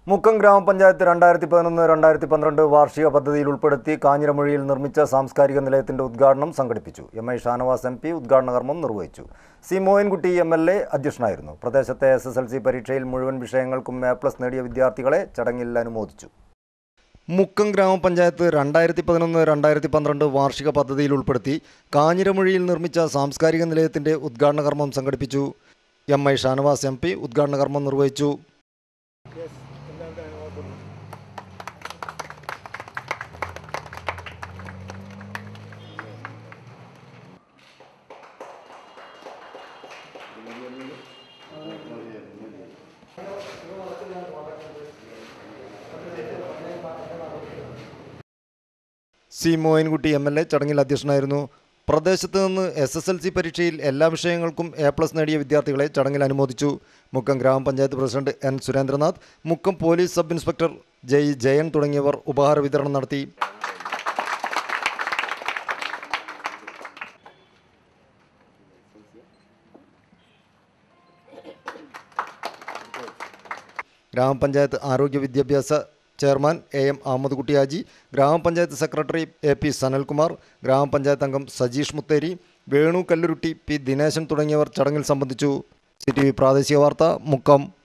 മുക്കം ഗ്രാമപഞ്ചായത്ത് രണ്ടായിരത്തി പതിനൊന്ന് രണ്ടായിരത്തി പന്ത്രണ്ട് വാർഷിക പദ്ധതിയിൽ ഉൾപ്പെടുത്തി കാഞ്ഞിരമൊഴിയിൽ നിർമ്മിച്ച സാംസ്കാരിക നിലയത്തിന്റെ ഉദ്ഘാടനം സംഘടിപ്പിച്ചു M I Shanavas M P ഉദ്ഘാടന കർമ്മം നിർവഹിച്ചു C Moyinkutty M L A അധ്യക്ഷനായിരുന്നു പ്രദേശത്തെ എസ് എസ് എൽ സി പരീക്ഷയിൽ മുഴുവൻ വിഷയങ്ങൾക്കും എ പ്ലസ് നേടിയ വിദ്യാർത്ഥികളെ ചടങ്ങിൽ അനുമോദിച്ചു മുക്കം ഗ്രാമപഞ്ചായത്ത് രണ്ടായിരത്തി പതിനൊന്ന് രണ്ടായിരത്തി പന്ത്രണ്ട് വാർഷിക പദ്ധതിയിൽ ഉൾപ്പെടുത്തി കാഞ്ഞിരമൊഴിയിൽ നിർമ്മിച്ച സാംസ്കാരിക നിലയത്തിന്റെ ഉദ്ഘാടന കർമ്മം സംഘടിപ്പിച്ചു M I Shanavas M P ഉദ്ഘാടന കർമ്മം നിർവഹിച്ചു C Moyinkutty M L A ചടങ്ങിൽ അധ്യക്ഷനായിരുന്നു പ്രദേശത്ത് നിന്ന് എസ് എസ് എൽ സി പരീക്ഷയിൽ എല്ലാ വിഷയങ്ങൾക്കും എ പ്ലസ് നേടിയ വിദ്യാർത്ഥികളെ ചടങ്ങിൽ അനുമോദിച്ചു മുക്കം ഗ്രാമപഞ്ചായത്ത് president N Surendranath Mukkam police sub inspector Jai Jayan തുടങ്ങിയവർ ഉപഹാര വിതരണം നടത്തി ഗ്രാമപഞ്ചായത്ത് ആരോഗ്യ വിദ്യാഭ്യാസ chairman A M Ahammed Kuttihaji ഗ്രാമപഞ്ചായത്ത് സെക്രട്ടറി എ പി സനൽകുമാർ ഗ്രാമപഞ്ചായത്ത് അംഗം സജീഷ് മുത്തേരി വേണു കല്ലുരുട്ടി പി ദിനേശൻ തുടങ്ങിയവർ ചടങ്ങിൽ സംബന്ധിച്ചു സി ടി വി പ്രാദേശിക വാർത്ത മുക്കം